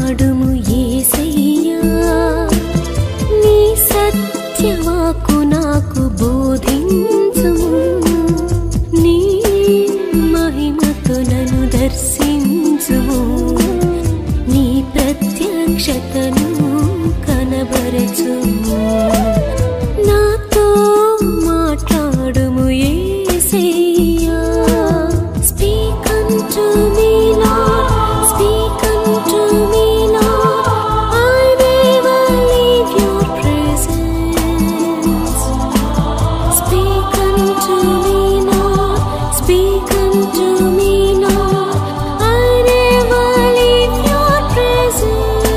మాట్లాడుము యేసయ్యా నీ సత్యవాకు నాకు బోధించుము నీ మహిమతో నన్ను దర్శించుము నీ ప్రత్యక్షతను కనబరచుము నాతో మాట్లాడుము యేసయ్యా Speak unto me, Lord. Speak unto me, Lord. I never leave your presence. Speak unto me, Lord. Speak unto me, Lord. I never leave your presence.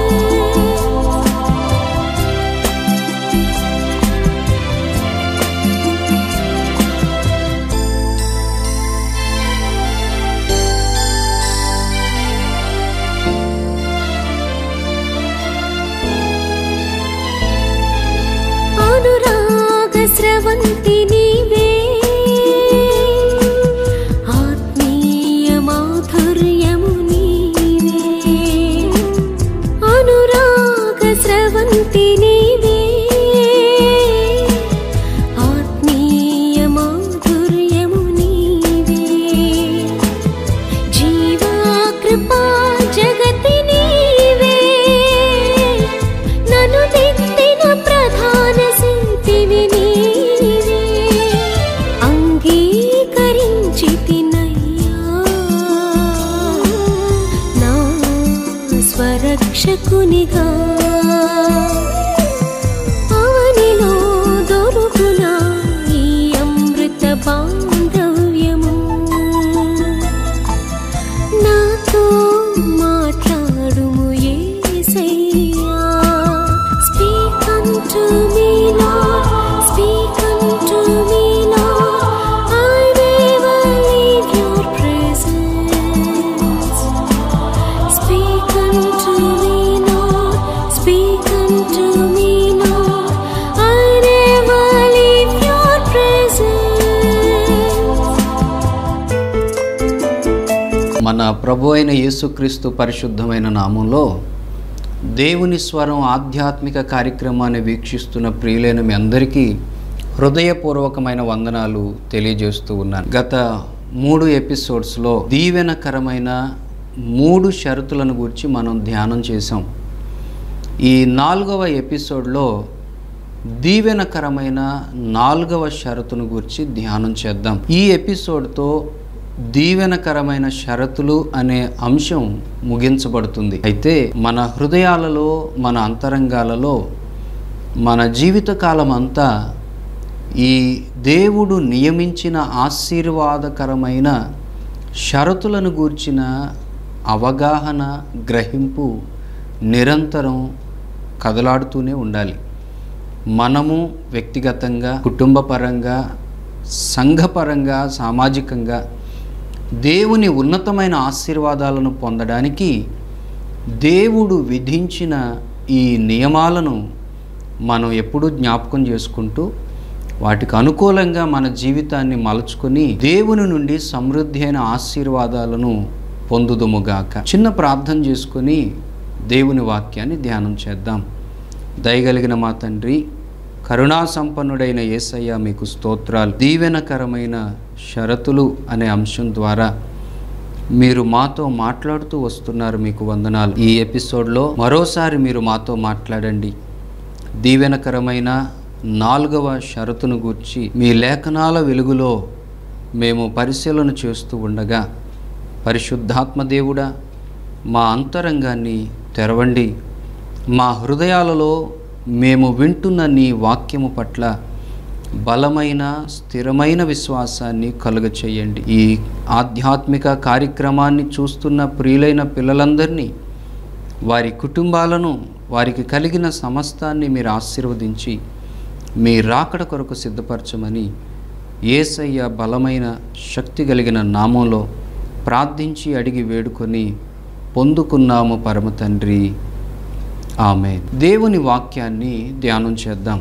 అనురాగ స్రవంతి నీవే ఆత్మీయ మాధుర్యము నీవే అనురాగ స్రవంతి నీవే ఆత్మీయ మాధుర్యము నీవే జీవా కృపా జగతి నీవే నన్ను దిద్దిన ప్రధాన శిల్పివి నీవే అంగీకరించి తినయ్యా నా స్వరక్షకునిగా అవనిలో దొరుకునా ఈ అమృత బాంధవ్యము నాతో మాట్లాడుము యేసయ్యా speak unto me Lord speak unto me Lord I never leave your presence speak unto me Lord speak unto me Lord I never leave your presence మన ప్రభు అయిన యేసుక్రీస్తు పరిశుద్ధమైన నామంలో దేవుని స్వరం ఆధ్యాత్మిక కార్యక్రమాన్ని వీక్షిస్తున్న ప్రియులైన మీ అందరికీ హృదయపూర్వకమైన వందనాలు తెలియజేస్తూ ఉన్నాను గత మూడు ఎపిసోడ్స్లో దీవెనకరమైన మూడు షరతులను గురించి మనం ధ్యానం చేసాం ఈ నాలుగవ ఎపిసోడ్లో దీవెనకరమైన నాలుగవ షరతును గురించి ధ్యానం చేద్దాం ఈ ఎపిసోడ్తో దీవెనకరమైన షరతులు అనే అంశం ముగించబడుతుంది అయితే మన హృదయాలలో మన అంతరంగాలలో మన జీవితకాలం అంతా ఈ దేవుడు నియమించిన ఆశీర్వాదకరమైన షరతులను గూర్చిన అవగాహన గ్రహింపు నిరంతరం కదలాడుతూనే ఉండాలి మనము వ్యక్తిగతంగా కుటుంబపరంగా సంఘపరంగా సామాజికంగా దేవుని ఉన్నతమైన ఆశీర్వాదాలను పొందడానికి దేవుడు విధించిన ఈ నియమాలను మనం ఎప్పుడూ జ్ఞాపకం చేసుకుంటూ వాటికి అనుకూలంగా మన జీవితాన్ని మలుచుకొని దేవుని నుండి సమృద్ధి అయిన ఆశీర్వాదాలను పొందుదుముగాక చిన్న ప్రార్థన చేసుకొని దేవుని వాక్యాన్ని ధ్యానం చేద్దాం దయగలిగిన మా తండ్రి కరుణా సంపన్నుడైన యేసయ్య మీకు స్తోత్రాలు దీవెనకరమైన షరతులు అనే అంశం ద్వారా మీరు మాతో మాట్లాడుతూ వస్తున్నారు మీకు వందనాలు ఈ ఎపిసోడ్లో మరోసారి మీరు మాతో మాట్లాడండి దీవెనకరమైన నాలుగవ షరతును గూర్చి మీ లేఖనాల వెలుగులో మేము పరిశీలన చేస్తూ ఉండగా పరిశుద్ధాత్మ దేవుడా మా అంతరంగాన్ని తెరవండి మా హృదయాలలో మేము వింటున్న నీ వాక్యము పట్ల బలమైన స్థిరమైన విశ్వాసాన్ని కలుగచేయండి ఈ ఆధ్యాత్మిక కార్యక్రమాన్ని చూస్తున్న ప్రియులైన పిల్లలందరినీ వారి కుటుంబాలను వారికి కలిగిన సమస్తాన్ని మీరు ఆశీర్వదించి మీ రాకడ కొరకు సిద్ధపరచమని ఏసయ్య బలమైన శక్తి కలిగిన నామంలో ప్రార్థించి అడిగి వేడుకొని పొందుకున్నాము పరమ తండ్రి ఆమె దేవుని వాక్యాన్ని ధ్యానం చేద్దాం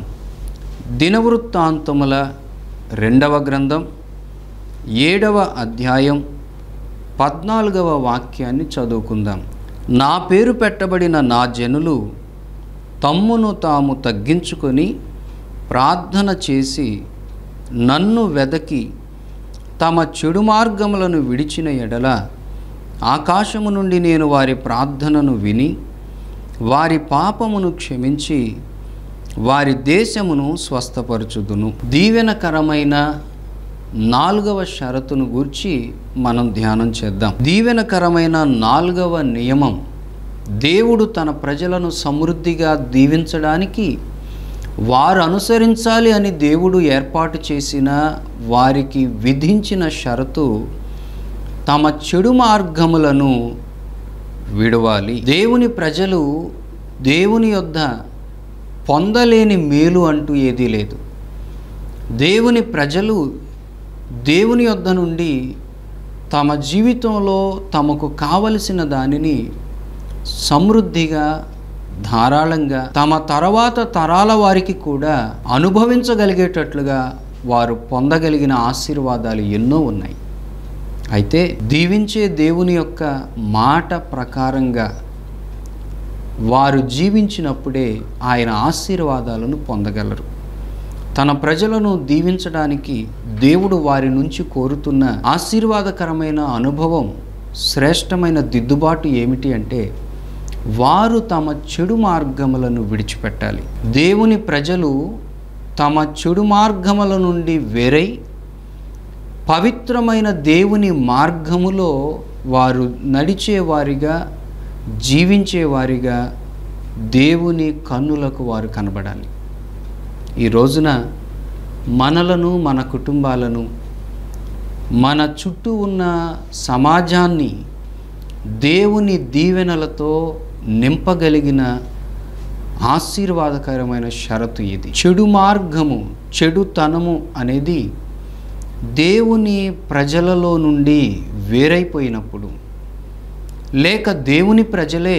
దినవృత్తాంతముల రెండవ గ్రంథం ఏడవ అధ్యాయం పద్నాలుగవ వాక్యాన్ని చదువుకుందాం నా పేరు పెట్టబడిన నా జనులు తమ్మును తాము తగ్గించుకొని ప్రార్థన చేసి నన్ను వెదకి తమ చెడు మార్గములను విడిచిన ఎడల ఆకాశము నుండి నేను వారి ప్రార్థనను విని వారి పాపమును క్షమించి వారి దేశమును స్వస్థపరచుదును దీవెనకరమైన నాలుగవ షరతును గూర్చి మనం ధ్యానం చేద్దాం దీవెనకరమైన నాలుగవ నియమం దేవుడు తన ప్రజలను సమృద్ధిగా దీవించడానికి వారు అనుసరించాలి అని దేవుడు ఏర్పాటు చేసిన వారికి విధించిన షరతు తమ చెడు మార్గములను విడవాలి దేవుని ప్రజలు దేవుని యొద్ద పొందలేని మేలు అంటూ ఏదీ లేదు దేవుని ప్రజలు దేవుని యొద్ద నుండి తమ జీవితంలో తమకు కావలసిన దానిని సమృద్ధిగా ధారాళంగా తమ తర్వాత తరాల వారికి కూడా అనుభవించగలిగేటట్లుగా వారు పొందగలిగిన ఆశీర్వాదాలు ఎన్నో ఉన్నాయి అయితే దీవించే దేవుని యొక్క మాట ప్రకారంగా వారు జీవించినప్పుడే ఆయన ఆశీర్వాదాలను పొందగలరు తన ప్రజలను దీవించడానికి దేవుడు వారి నుంచి కోరుతున్న ఆశీర్వాదకరమైన అనుభవం శ్రేష్టమైన దిద్దుబాటు ఏమిటి అంటే వారు తమ చెడు మార్గములను విడిచిపెట్టాలి దేవుని ప్రజలు తమ చెడు మార్గముల నుండి వేరై పవిత్రమైన దేవుని మార్గములో వారు నడిచేవారిగా జీవించేవారిగా దేవుని కన్నులకు వారు కనబడాలి ఈ రోజున మనలను మన కుటుంబాలను మన చుట్టూ ఉన్న సమాజాన్ని దేవుని దీవెనలతో నింపగలిగిన ఆశీర్వాదకరమైన షరతు ఇది చెడు మార్గము చెడుతనము అనేది దేవుని ప్రజలలో నుండి వేరైపోయినప్పుడు లేక దేవుని ప్రజలే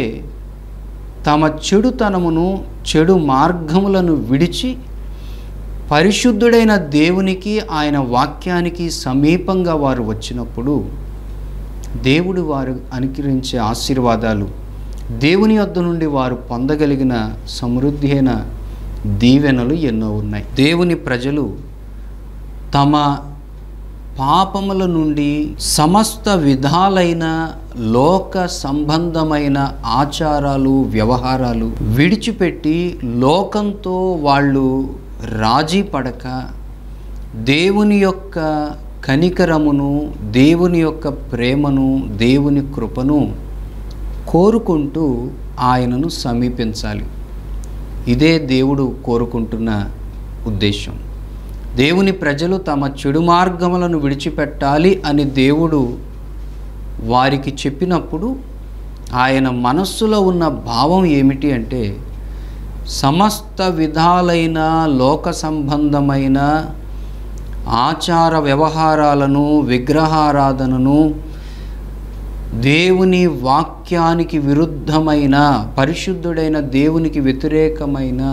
తమ చెడుతనమును చెడు మార్గములను విడిచి పరిశుద్ధుడైన దేవునికి ఆయన వాక్యానికి సమీపంగా వారు వచ్చినప్పుడు దేవుడు వారు అనుకరించే ఆశీర్వాదాలు దేవుని వద్ద నుండి వారు పొందగలిగిన సమృద్ధి అయిన దీవెనలు ఎన్నో ఉన్నాయి దేవుని ప్రజలు తమ పాపముల నుండి సమస్త విధాలైన లోక సంబంధమైన ఆచారాలు వ్యవహారాలు విడిచిపెట్టి లోకంతో వాళ్ళు రాజీ పడక దేవుని యొక్క కనికరమును దేవుని యొక్క ప్రేమను దేవుని కృపను కోరుకుంటూ ఆయనను సమీపించాలి ఇదే దేవుడు కోరుకుంటున్న ఉద్దేశం దేవుని ప్రజలు తమ చెడు మార్గములను విడిచిపెట్టాలి అని దేవుడు వారికి చెప్పినప్పుడు ఆయన మనస్సులో ఉన్న భావం ఏమిటి అంటే సమస్త విధాలైన లోక సంబంధమైన ఆచార వ్యవహారాలను విగ్రహారాధనను దేవుని వాక్యానికి విరుద్ధమైన పరిశుద్ధుడైన దేవునికి వ్యతిరేకమైన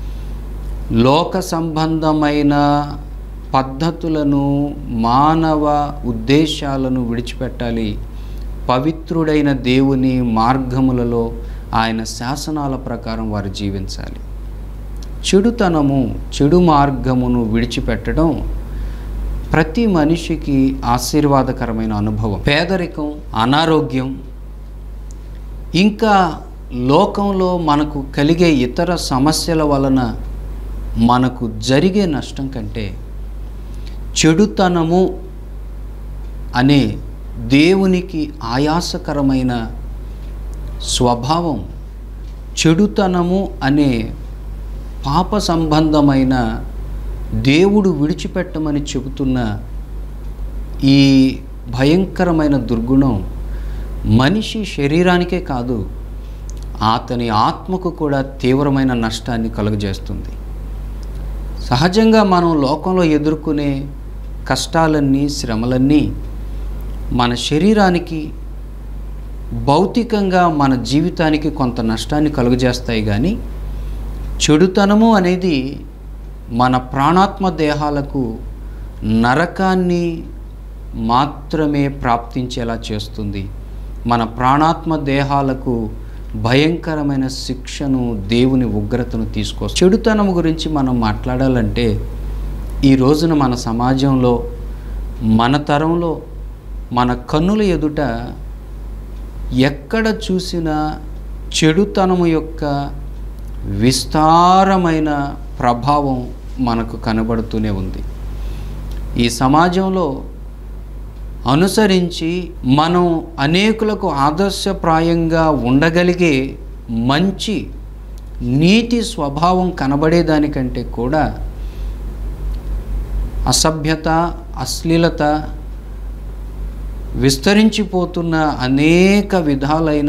లోక సంబంధమైన పద్ధతులను మానవ ఉద్దేశాలను విడిచిపెట్టాలి పవిత్రుడైన దేవుని మార్గములలో ఆయన శాసనాల ప్రకారం వారు జీవించాలి చెడుతనము చెడు మార్గమును విడిచిపెట్టడం ప్రతి మనిషికి ఆశీర్వాదకరమైన అనుభవం పేదరికం అనారోగ్యం ఇంకా లోకంలో మనకు కలిగే ఇతర సమస్యల వలన మనకు జరిగే నష్టం కంటే చెడుతనము అనే దేవునికి ఆయాసకరమైన స్వభావం చెడుతనము అనే పాప సంబంధమైన దేవుడు విడిచిపెట్టమని చెబుతున్న ఈ భయంకరమైన దుర్గుణం మనిషి శరీరానికే కాదు అతని ఆత్మకు కూడా తీవ్రమైన నష్టాన్ని కలుగజేస్తుంది సహజంగా మనం లోకంలో ఎదుర్కొనే కష్టాలన్నీ శ్రమలన్నీ మన శరీరానికి భౌతికంగా మన జీవితానికి కొంత నష్టాన్ని కలుగజేస్తాయి కానీ చెడుతనము అనేది మన ప్రాణాత్మ దేహాలకు నరకాన్ని మాత్రమే ప్రాప్తించేలా చేస్తుంది మన ప్రాణాత్మ దేహాలకు భయంకరమైన శిక్షను దేవుని ఉగ్రతను తీసుకొస్తుంది చెడుతనం గురించి మనం మాట్లాడాలంటే ఈ రోజున మన సమాజంలో మన తరంలో మన కన్నుల ఎదుట ఎక్కడ చూసినా చెడుతనము యొక్క విస్తారమైన ప్రభావం మనకు కనబడుతూనే ఉంది ఈ సమాజంలో అనుసరించి మనం అనేకులకు ఆదర్శప్రాయంగా ఉండగలిగే మంచి నీతి స్వభావం కనబడేదానికంటే కూడా అసభ్యత అశ్లీలత విస్తరించిపోతున్న అనేక విధాలైన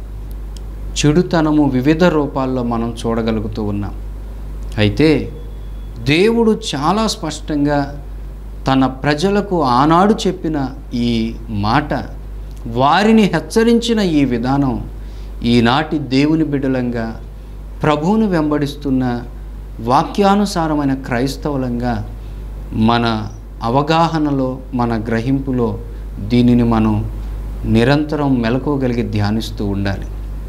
చెడుతనము వివిధ రూపాల్లో మనం చూడగలుగుతూ ఉన్నాం అయితే దేవుడు చాలా స్పష్టంగా తన ప్రజలకు ఆనాడు చెప్పిన ఈ మాట వారిని హెచ్చరించిన ఈ విధానం ఈనాటి దేవుని బిడ్డలంగా ప్రభువును వెంబడిస్తున్న వాక్యానుసారమైన క్రైస్తవులంగా మన అవగాహనలో మన గ్రహింపులో దీనిని మనం నిరంతరం మెలకోగలిగి ధ్యానిస్తూ ఉండాలి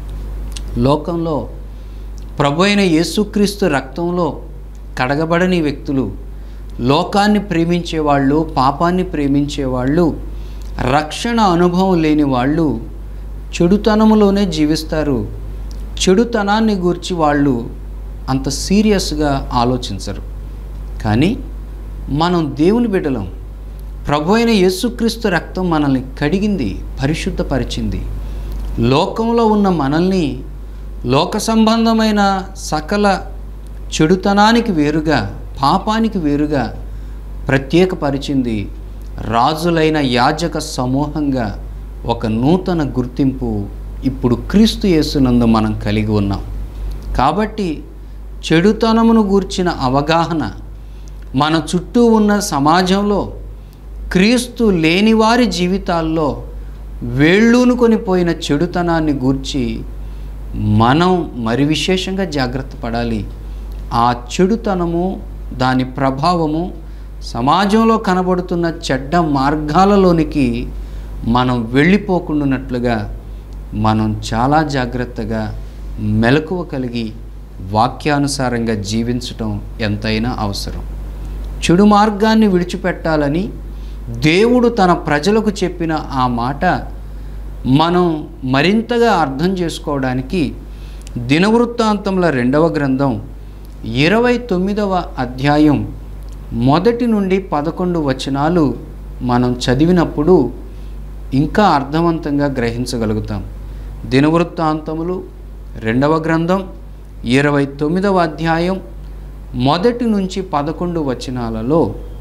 లోకంలో ప్రభు అయిన యేసుక్రీస్తు రక్తంలో కడగబడని వ్యక్తులు లోకాన్ని ప్రేమించేవాళ్ళు పాపాన్ని ప్రేమించేవాళ్ళు రక్షణ అనుభవం లేని వాళ్ళు చెడుతనములోనే జీవిస్తారు చెడుతనాన్ని గూర్చి వాళ్ళు అంత సీరియస్గా ఆలోచించరు కానీ మనం దేవుని బిడ్డలం ప్రభు అయిన యేసుక్రీస్తు రక్తం మనల్ని కడిగింది పరిశుద్ధపరిచింది లోకంలో ఉన్న మనల్ని లోక సంబంధమైన సకల చెడుతనానికి వేరుగా పాపానికి వేరుగా ప్రత్యేకపరిచింది రాజులైన యాజక సమూహంగా ఒక నూతన గుర్తింపు ఇప్పుడు క్రీస్తు యేసునందు మనం కలిగి ఉన్నాం కాబట్టి చెడుతనమును గూర్చిన అవగాహన మన చుట్టూ ఉన్న సమాజంలో క్రీస్తు లేని వారి జీవితాల్లో వేళ్ళూనుకొని పోయిన చెడుతనాన్ని గూర్చి మనం మరి విశేషంగా జాగ్రత్త పడాలి ఆ చెడుతనము దాని ప్రభావము సమాజంలో కనబడుతున్న చెడ్డ మార్గాలలోనికి మనం వెళ్ళిపోకుండానట్లుగా మనం చాలా జాగ్రత్తగా మెలకువ కలిగి వాక్యానుసారంగా జీవించటం ఎంతైనా అవసరం చెడు మార్గాన్ని విడిచిపెట్టాలని దేవుడు తన ప్రజలకు చెప్పిన ఆ మాట మనం మరింతగా అర్థం చేసుకోవడానికి దినవృత్తాంతముల రెండవ గ్రంథం ఇరవై తొమ్మిదవ అధ్యాయం మొదటి నుండి పదకొండు వచనాలు మనం చదివినప్పుడు ఇంకా అర్థవంతంగా గ్రహించగలుగుతాం దినవృత్తాంతములు రెండవ గ్రంథం ఇరవై తొమ్మిదవ అధ్యాయం మొదటి నుంచి పదకొండు వచనాలలో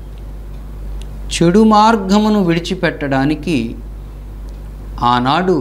చెడు మార్గమును విడిచిపెట్టడానికి ఆనాడు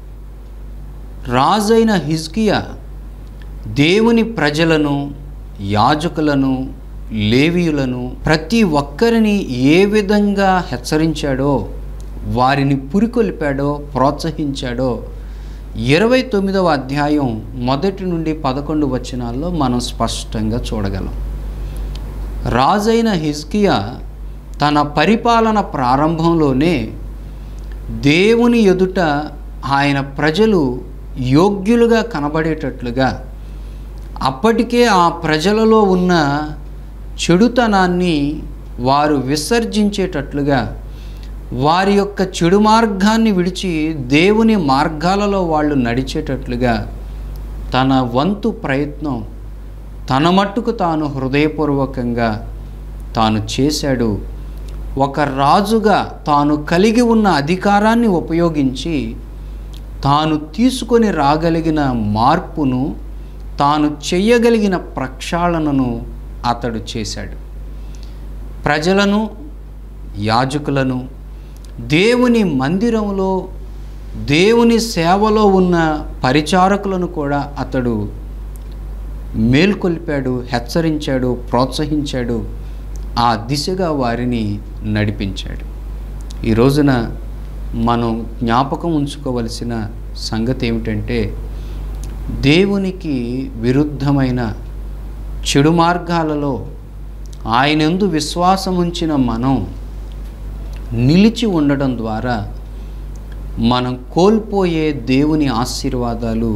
రాజైన హిజ్కియా దేవుని ప్రజలను యాజకులను లేవీయులను ప్రతి ఒక్కరిని ఏ విధంగా హెచ్చరించాడో వారిని పురికొల్పాడో ప్రోత్సహించాడో ఇరవై తొమ్మిదవ అధ్యాయం మొదటి నుండి పదకొండు వచనాల్లో మనం స్పష్టంగా చూడగలం రాజైన హిజ్కియా తన పరిపాలన ప్రారంభంలోనే దేవుని ఎదుట ఆయన ప్రజలు యోగ్యులుగా కనబడేటట్లుగా అప్పటికే ఆ ప్రజలలో ఉన్న చెడుతనాన్ని వారు విసర్జించేటట్లుగా వారి యొక్క చెడు మార్గాన్ని విడిచి దేవుని మార్గాలలో వాళ్ళు నడిచేటట్లుగా తన వంతు ప్రయత్నం తన మట్టుకు తాను హృదయపూర్వకంగా తాను చేశాడు ఒక రాజుగా తాను కలిగి ఉన్న అధికారాన్ని ఉపయోగించి తాను తీసుకొని రాగలిగిన మార్పును తాను చెయ్యగలిగిన ప్రక్షాళనను అతడు చేశాడు ప్రజలను యాజకులను దేవుని మందిరంలో దేవుని సేవలో ఉన్న పరిచారకులను కూడా అతడు మేల్కొల్పాడు హెచ్చరించాడు ప్రోత్సహించాడు ఆ దిశగా వారిని నడిపించాడు ఈ రోజున మనం జ్ఞాపకం ఉంచుకోవలసిన సంగతి ఏమిటంటే దేవునికి విరుద్ధమైన చెడు మార్గాలలో ఆయనందు విశ్వాసం ఉంచిన మనం నిలిచి ఉండడం ద్వారా మనం కోల్పోయే దేవుని ఆశీర్వాదాలు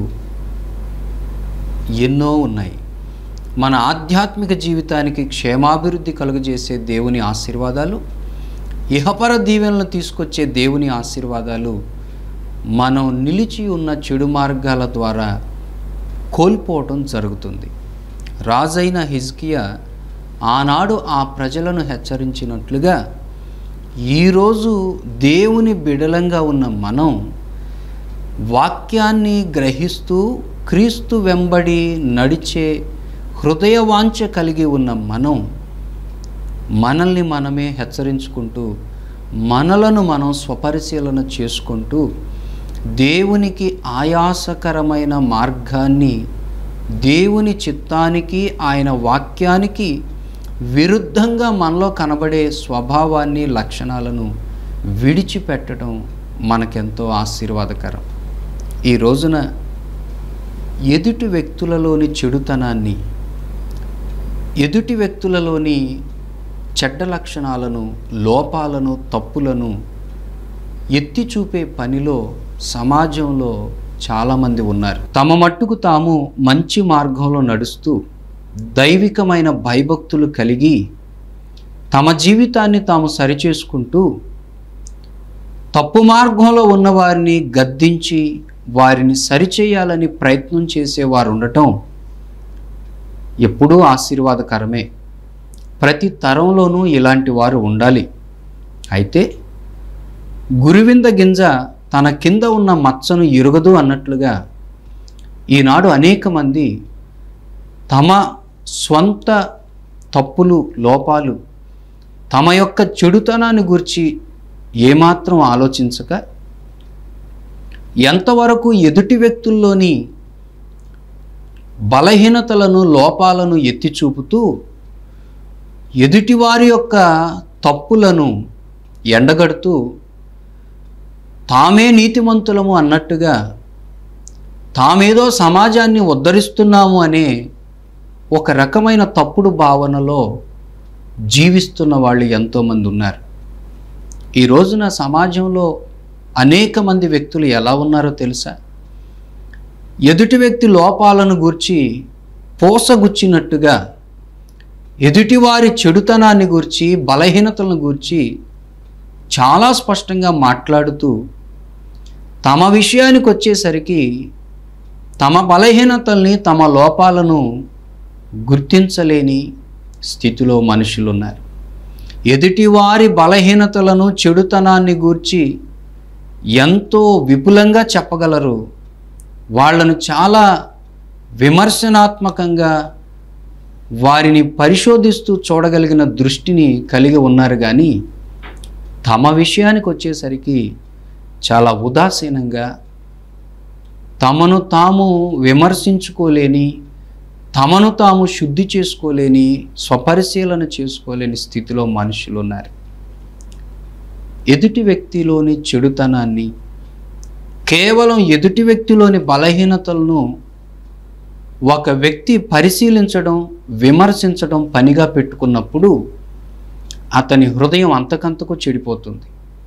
ఎన్నో ఉన్నాయి మన ఆధ్యాత్మిక జీవితానికి క్షేమాభివృద్ధి కలుగజేసే దేవుని ఆశీర్వాదాలు ఇహపర దీవెనలు తీసుకొచ్చే దేవుని ఆశీర్వాదాలు మనం నిలిచి ఉన్న చెడు మార్గాల ద్వారా కోల్పోవటం జరుగుతుంది రాజైన హిజ్కియా ఆనాడు ఆ ప్రజలను హెచ్చరించినట్లుగా ఈరోజు దేవుని బిడలంగా ఉన్న మనం వాక్యాన్ని గ్రహిస్తూ క్రీస్తు వెంబడి నడిచే హృదయవాంఛ కలిగి ఉన్న మనం మనల్ని మనమే హెచ్చరించుకుంటూ మనలను మనం స్వపరిశీలన చేసుకుంటూ దేవునికి ఆయాసకరమైన మార్గాన్ని దేవుని చిత్తానికి ఆయన వాక్యానికి విరుద్ధంగా మనలో కనబడే స్వభావాన్ని లక్షణాలను విడిచిపెట్టడం మనకెంతో ఆశీర్వాదకరం ఈ రోజున ఎదుటి వ్యక్తులలోని చెడుతనాన్ని ఎదుటి వ్యక్తులలోని చెడ్డ లక్షణాలను లోపాలను తప్పులను ఎత్తి చూపే పనిలో సమాజంలో చాలామంది ఉన్నారు తమ మట్టుకు తాము మంచి మార్గంలో నడుస్తూ దైవికమైన భయభక్తులు కలిగి తమ జీవితాన్ని తాము సరిచేసుకుంటూ తప్పు మార్గంలో ఉన్నవారిని గద్దించి వారిని సరిచేయాలని ప్రయత్నం చేసేవారు ఉండటం ఎప్పుడూ ఆశీర్వాదకరమే ప్రతి తరంలోనూ ఇలాంటి వారు ఉండాలి అయితే గురువింద గింజ తన కింద ఉన్న మచ్చను ఎరుగదు అన్నట్లుగా ఈనాడు అనేక మంది తమ స్వంత తప్పులు లోపాలు తమ యొక్క చెడుతనాన్ని గురించి ఏమాత్రం ఆలోచించక ఎంతవరకు ఎదుటి వ్యక్తుల్లోని బలహీనతలను లోపాలను ఎత్తి చూపుతూ ఎదుటివారి యొక్క తప్పులను ఎండగడుతూ తామే నీతిమంతులము అన్నట్టుగా తామేదో సమాజాన్ని ఉద్ధరిస్తున్నాము అనే ఒక రకమైన తప్పుడు భావనలో జీవిస్తున్న వాళ్ళు ఎంతోమంది ఉన్నారు ఈ రోజున సమాజంలో అనేక మంది వ్యక్తులు ఎలా ఉన్నారో తెలుసా ఎదుటి వ్యక్తి లోపాలను గూర్చి పోసగుచ్చినట్టుగా ఎదుటివారి చెడుతనాన్ని గూర్చి బలహీనతలను గూర్చి చాలా స్పష్టంగా మాట్లాడుతూ తమ విషయానికి వచ్చేసరికి తమ బలహీనతల్ని తమ లోపాలను గుర్తించలేని స్థితిలో మనుషులు ఉన్నారు ఎదుటివారి బలహీనతలను చెడుతనాన్ని గూర్చి ఎంతో విపులంగా చెప్పగలరు వాళ్ళను చాలా విమర్శనాత్మకంగా వారిని పరిశోధిస్తూ చూడగలిగిన దృష్టిని కలిగి ఉన్నారు కానీ తమ విషయానికి వచ్చేసరికి చాలా ఉదాసీనంగా తమను తాము విమర్శించుకోలేని తమను తాము శుద్ధి చేసుకోలేని స్వపరిశీలన చేసుకోలేని స్థితిలో మనుషులు ఉన్నారు ఎదుటి వ్యక్తిలోని చెడుతనాన్ని కేవలం ఎదుటి వ్యక్తిలోని బలహీనతలను ఒక వ్యక్తి పరిశీలించడం విమర్శించడం పనిగా పెట్టుకున్నప్పుడు అతని హృదయం అంతకంతకు చెడిపోతుంది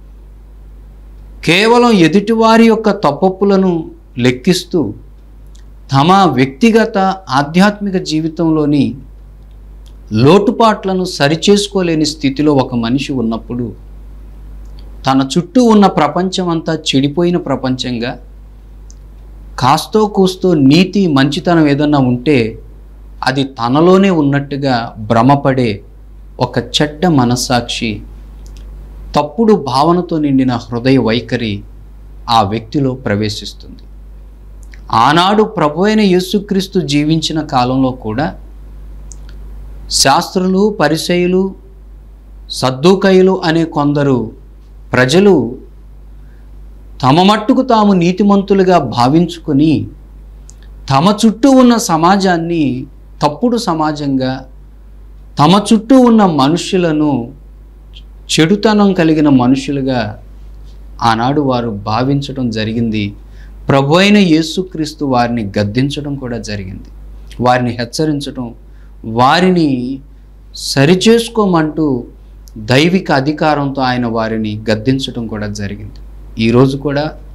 కేవలం ఎదుటివారి యొక్క తప్పప్పులను లెక్కిస్తూ తమ వ్యక్తిగత ఆధ్యాత్మిక జీవితంలోని లోటుపాట్లను సరిచేసుకోలేని స్థితిలో ఒక మనిషి ఉన్నప్పుడు తన చుట్టూ ఉన్న ప్రపంచం అంతా చెడిపోయిన ప్రపంచంగా కాస్తో కూస్తో నీతి మంచితనం ఏదన్నా ఉంటే అది తనలోనే ఉన్నట్టుగా భ్రమపడే ఒక చెడ్డ మనస్సాక్షి తప్పుడు భావనతో నిండిన హృదయ వైఖరి ఆ వ్యక్తిలో ప్రవేశిస్తుంది ఆనాడు ప్రభు అయిన యేసుక్రీస్తు జీవించిన కాలంలో కూడా శాస్త్రులు పరిచయులు సద్దుకయులు అనే కొందరు ప్రజలు తమ మట్టుకు తాము నీతిమంతులుగా భావించుకొని తమ చుట్టూ ఉన్న సమాజాన్ని తప్పుడు సమాజంగా తమ చుట్టూ ఉన్న మనుషులను చెడుతనం కలిగిన మనుషులుగా ఆనాడు వారు భావించడం జరిగింది ప్రభు అయిన యేసుక్రీస్తు వారిని గద్దించడం కూడా జరిగింది వారిని హెచ్చరించడం వారిని సరిచేసుకోమంటూ దైవిక అధికారంతో ఆయన వారిని గద్దించడం కూడా జరిగింది ఈరోజు కూడా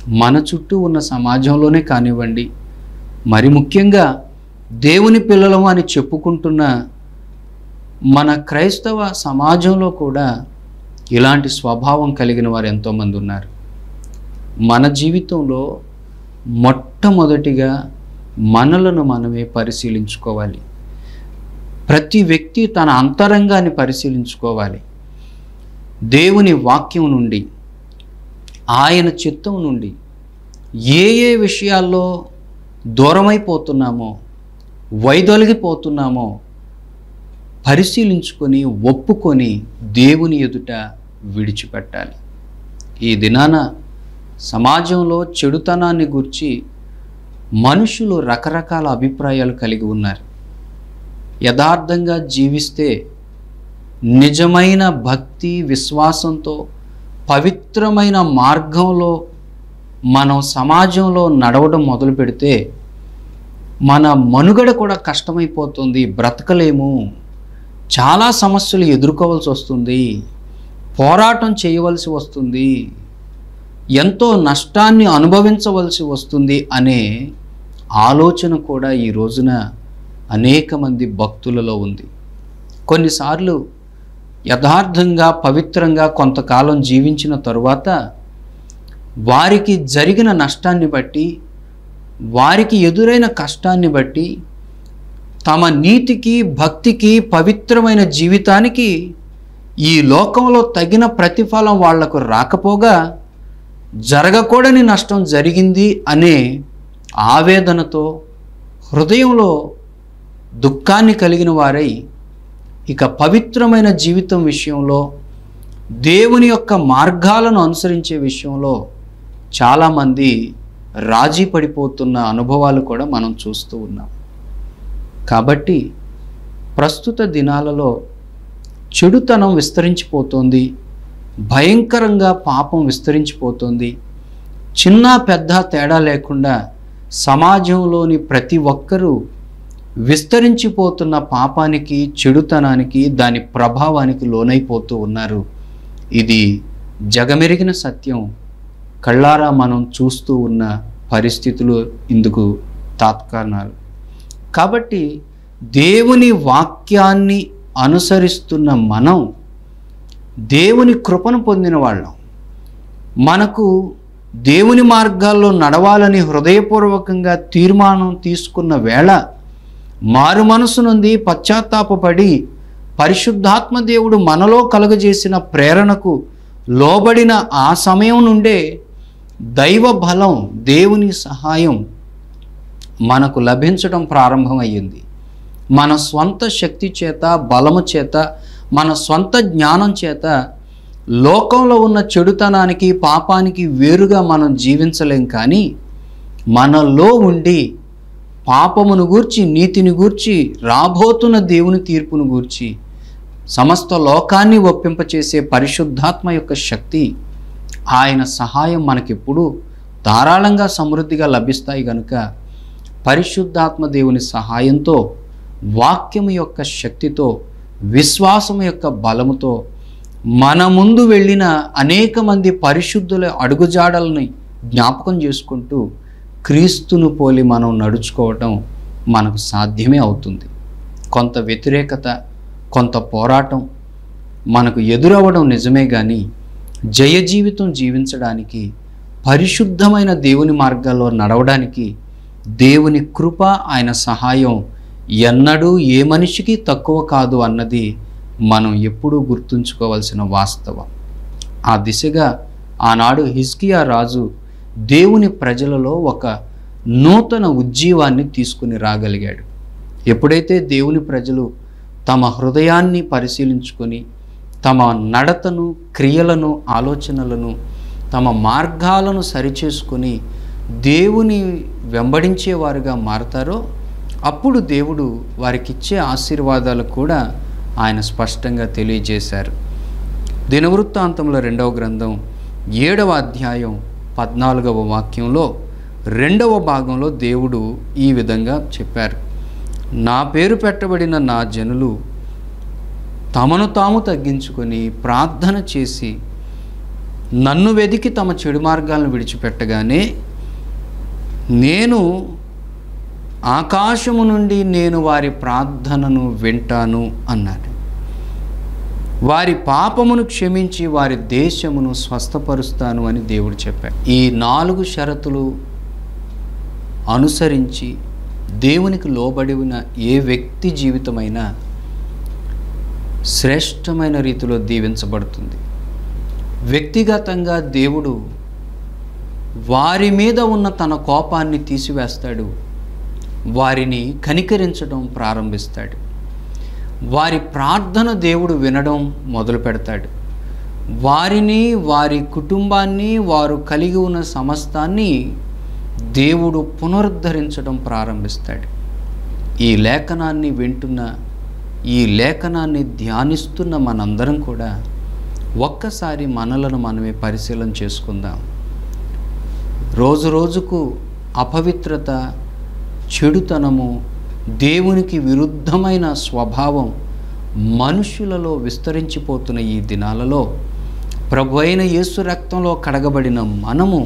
మన చుట్టూ ఉన్న సమాజంలోనే కానివ్వండి మరి ముఖ్యంగా దేవుని పిల్లలము అని చెప్పుకుంటున్న మన క్రైస్తవ సమాజంలో కూడా ఇలాంటి స్వభావం కలిగిన వారు ఎంతోమంది ఉన్నారు మన జీవితంలో మొట్టమొదటిగా మనలను మనమే పరిశీలించుకోవాలి ప్రతి వ్యక్తి తన అంతరంగాన్ని పరిశీలించుకోవాలి దేవుని వాక్యం నుండి ఆయన చిత్తం నుండి ఏ ఏ విషయాల్లో దూరమైపోతున్నామో వైదొలిగిపోతున్నామో పరిశీలించుకొని ఒప్పుకొని దేవుని ఎదుట విడిచిపెట్టాలి ఈ దినాన సమాజంలో చెడుతనాన్ని గురించి మనుషులు రకరకాల అభిప్రాయాలు కలిగి ఉన్నారు యథార్థంగా జీవిస్తే నిజమైన భక్తి విశ్వాసంతో పవిత్రమైన మార్గంలో మనం సమాజంలో నడవడం మొదలు పెడితే మన మనుగడ కూడా కష్టమైపోతుంది బ్రతకలేము చాలా సమస్యలు ఎదుర్కోవాల్సి వస్తుంది పోరాటం చేయవలసి వస్తుంది ఎంతో నష్టాన్ని అనుభవించవలసి వస్తుంది అనే ఆలోచన కూడా ఈ రోజున అనేక మంది భక్తులలో ఉంది కొన్నిసార్లు యథార్థంగా పవిత్రంగా కొంతకాలం జీవించిన తరువాత వారికి జరిగిన నష్టాన్ని బట్టి వారికి ఎదురైన కష్టాన్ని బట్టి తమ నీతికి భక్తికి పవిత్రమైన జీవితానికి ఈ లోకంలో తగిన ప్రతిఫలం వాళ్లకు రాకపోగా జరగకూడని నష్టం జరిగింది అనే ఆవేదనతో హృదయంలో దుఃఖాన్ని కలిగిన వారై ఇక పవిత్రమైన జీవితం విషయంలో దేవుని యొక్క మార్గాలను అనుసరించే విషయంలో చాలామంది రాజీ పడిపోతున్న అనుభవాలు కూడా మనం చూస్తూ ఉన్నాం కాబట్టి ప్రస్తుత దినాలలో చెడుతనం విస్తరించిపోతోంది భయంకరంగా పాపం విస్తరించిపోతుంది చిన్న పెద్ద తేడా లేకుండా సమాజంలోని ప్రతి ఒక్కరూ విస్తరించిపోతున్న పాపానికి చెడుతనానికి దాని ప్రభావానికి లోనైపోతూ ఉన్నారు ఇది జగమెరిగిన సత్యం కళ్ళారా మనం చూస్తూ ఉన్న పరిస్థితులు ఇందుకు తాత్కారణాలు కాబట్టి దేవుని వాక్యాన్ని అనుసరిస్తున్న మనం దేవుని కృపను పొందిన వాళ్ళం మనకు దేవుని మార్గాల్లో నడవాలని హృదయపూర్వకంగా తీర్మానం తీసుకున్న వేళ మారు మనసు నుండి పశ్చాత్తాపపడి పరిశుద్ధాత్మ దేవుడు మనలో కలుగజేసిన ప్రేరణకు లోబడిన ఆ సమయం నుండే దైవ బలం దేవుని సహాయం మనకు లభించడం ప్రారంభమయ్యింది మన స్వంత శక్తి చేత బలము చేత మన స్వంత జ్ఞానం చేత లోకంలో ఉన్న చెడుతనానికి పాపానికి వేరుగా మనం జీవించలేం కానీ మనలో ఉండి పాపమును గూర్చి నీతిని గూర్చి రాబోతున్న దేవుని తీర్పును గూర్చి సమస్త లోకాన్ని ఒప్పింపచేసే పరిశుద్ధాత్మ యొక్క శక్తి ఆయన సహాయం మనకెప్పుడు ధారాళంగా సమృద్ధిగా లభిస్తాయి కనుక పరిశుద్ధాత్మ దేవుని సహాయంతో వాక్యము యొక్క శక్తితో విశ్వాసము యొక్క బలముతో మన ముందు వెళ్ళిన అనేక మంది పరిశుద్ధుల అడుగుజాడల్ని జ్ఞాపకం చేసుకుంటూ క్రీస్తును పోలి మనం నడుచుకోవటం మనకు సాధ్యమే అవుతుంది కొంత వ్యతిరేకత కొంత పోరాటం మనకు ఎదురవ్వడం నిజమే కానీ జయ జీవితం జీవించడానికి పరిశుద్ధమైన దేవుని మార్గాల్లో నడవడానికి దేవుని కృప ఆయన సహాయం ఎన్నడూ ఏ మనిషికి తక్కువ కాదు అన్నది మనం ఎప్పుడూ గుర్తుంచుకోవాల్సిన వాస్తవం ఆ దిశగా ఆనాడు హిజ్కియా రాజు దేవుని ప్రజలలో ఒక నూతన ఉజ్జీవాన్ని తీసుకుని రాగలిగాడు ఎప్పుడైతే దేవుని ప్రజలు తమ హృదయాన్ని పరిశీలించుకొని తమ నడతను క్రియలను ఆలోచనలను తమ మార్గాలను సరిచేసుకొని దేవుని వెంబడించేవారుగా మారతారో అప్పుడు దేవుడు వారికిచ్చే ఆశీర్వాదాలు కూడా ఆయన స్పష్టంగా తెలియజేశారు దినవృత్తాంతంలో రెండవ గ్రంథం ఏడవ అధ్యాయం పద్నాలుగవ వాక్యంలో రెండవ భాగంలో దేవుడు ఈ విధంగా చెప్పారు నా పేరు పెట్టబడిన నా జనులు తమను తాము తగ్గించుకొని ప్రార్థన చేసి నన్ను వెదికి తమ చెడు మార్గాలను విడిచిపెట్టగానే నేను ఆకాశము నుండి నేను వారి ప్రార్థనను వింటాను అన్నాడు వారి పాపమును క్షమించి వారి దేశమును స్వస్థపరుస్తాను అని దేవుడు చెప్పాడు ఈ నాలుగు షరతులు అనుసరించి దేవునికి లోబడి ఉన్న ఏ వ్యక్తి జీవితమైనా శ్రేష్టమైన రీతిలో దీవించబడుతుంది వ్యక్తిగతంగా దేవుడు వారి మీద ఉన్న తన కోపాన్ని తీసివేస్తాడు వారిని కనికరించడం ప్రారంభిస్తాడు వారి ప్రార్థన దేవుడు వినడం మొదలు పెడతాడు వారిని వారి కుటుంబాన్ని వారు కలిగి ఉన్న సమస్తాన్ని దేవుడు పునరుద్ధరించడం ప్రారంభిస్తాడు ఈ లేఖనాన్ని వింటున్న ఈ లేఖనాన్ని ధ్యానిస్తున్న మనందరం కూడా ఒక్కసారి మనలను మనమే పరిశీలన చేసుకుందాం రోజు రోజుకు అపవిత్రత చెడుతనము దేవునికి విరుద్ధమైన స్వభావం మనుషులలో విస్తరించిపోతున్న ఈ దినాలలో ప్రభు అయిన యేసు రక్తంలో కడగబడిన మనము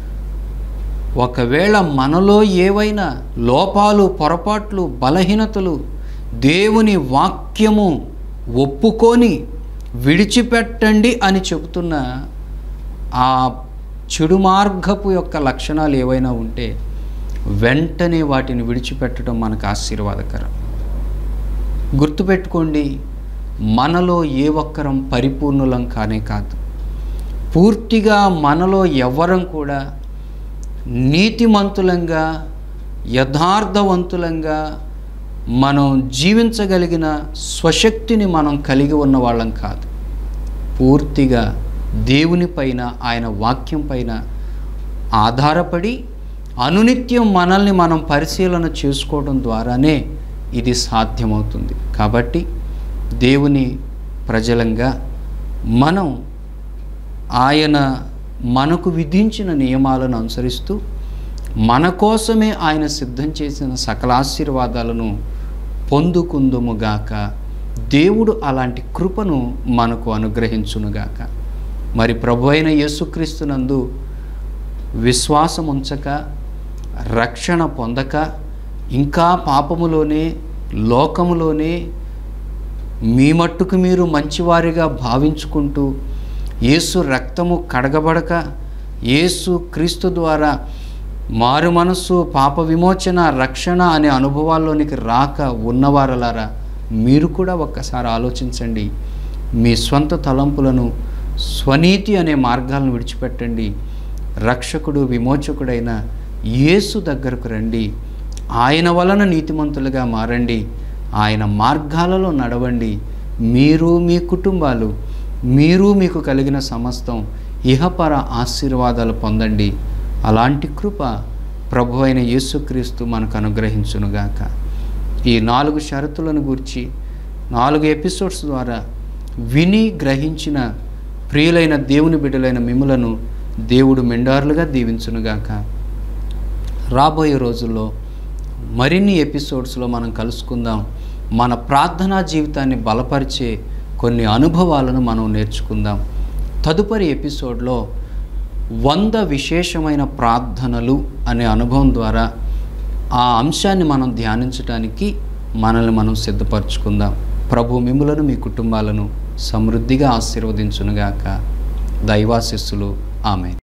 ఒకవేళ మనలో ఏవైనా లోపాలు పొరపాట్లు బలహీనతలు దేవుని వాక్యము ఒప్పుకొని విడిచిపెట్టండి అని చెబుతున్న ఆ చెడు మార్గపు యొక్క లక్షణాలు ఏవైనా ఉంటే వెంటనే వాటిని విడిచిపెట్టడం మనకు ఆశీర్వాదకరం గుర్తుపెట్టుకోండి మనలో ఏ ఒక్కరం పరిపూర్ణులం కానే కాదు పూర్తిగా మనలో ఎవ్వరం కూడా నీతిమంతులంగా యథార్థవంతులంగా మనం జీవించగలిగిన స్వశక్తిని మనం కలిగి ఉన్న వాళ్ళం కాదు పూర్తిగా దేవుని పైన ఆయన వాక్యం పైన ఆధారపడి అనునిత్యం మనల్ని మనం పరిశీలన చేసుకోవడం ద్వారానే ఇది సాధ్యమవుతుంది కాబట్టి దేవుని ప్రజలంగా మనం ఆయన మనకు విధించిన నియమాలను అనుసరిస్తూ మన కోసమే ఆయన సిద్ధం చేసిన సకల ఆశీర్వాదాలను పొందుకుందుముగాక దేవుడు అలాంటి కృపను మనకు అనుగ్రహించునుగాక మరి ప్రభు అయిన యేసుక్రీస్తునందు విశ్వాసం ఉంచక రక్షణ పొందక ఇంకా పాపములోనే లోకములోనే మీ మట్టుకు మీరు మంచివారిగా భావించుకుంటూ యేసు రక్తము కడగబడక యేసు క్రీస్తు ద్వారా మారు మనస్సు పాప విమోచన రక్షణ అనే అనుభవాల్లోనికి రాక ఉన్నవారలారా మీరు కూడా ఒక్కసారి ఆలోచించండి మీ స్వంత తలంపులను స్వనీతి అనే మార్గాలను విడిచిపెట్టండి రక్షకుడు విమోచకుడైన యేసు దగ్గరకు రండి ఆయన వలన నీతిమంతులుగా మారండి ఆయన మార్గాలలో నడవండి మీరు మీ కుటుంబాలు మీరు మీకు కలిగిన సమస్తం ఇహపర ఆశీర్వాదాలు పొందండి అలాంటి కృప ప్రభు అయిన యేసుక్రీస్తు మనకు అనుగ్రహించునుగాక ఈ నాలుగు షరతులను గురించి నాలుగు ఎపిసోడ్స్ ద్వారా విని గ్రహించిన ప్రియులైన దేవుని బిడ్డలైన మిమ్ములను దేవుడు మెండారులుగా దీవించునుగాక రాబోయే రోజుల్లో మరిన్ని ఎపిసోడ్స్లో మనం కలుసుకుందాం మన ప్రార్థనా జీవితాన్ని బలపరిచే కొన్ని అనుభవాలను మనం నేర్చుకుందాం తదుపరి ఎపిసోడ్లో వంద విశేషమైన ప్రార్థనలు అనే అనుభవం ద్వారా ఆ అంశాన్ని మనం ధ్యానించడానికి మనల్ని మనం సిద్ధపరచుకుందాం ప్రభు మిమ్ములను మీ కుటుంబాలను సమృద్ధిగా ఆశీర్వదించునుగాక దైవాశిస్సులు ఆమె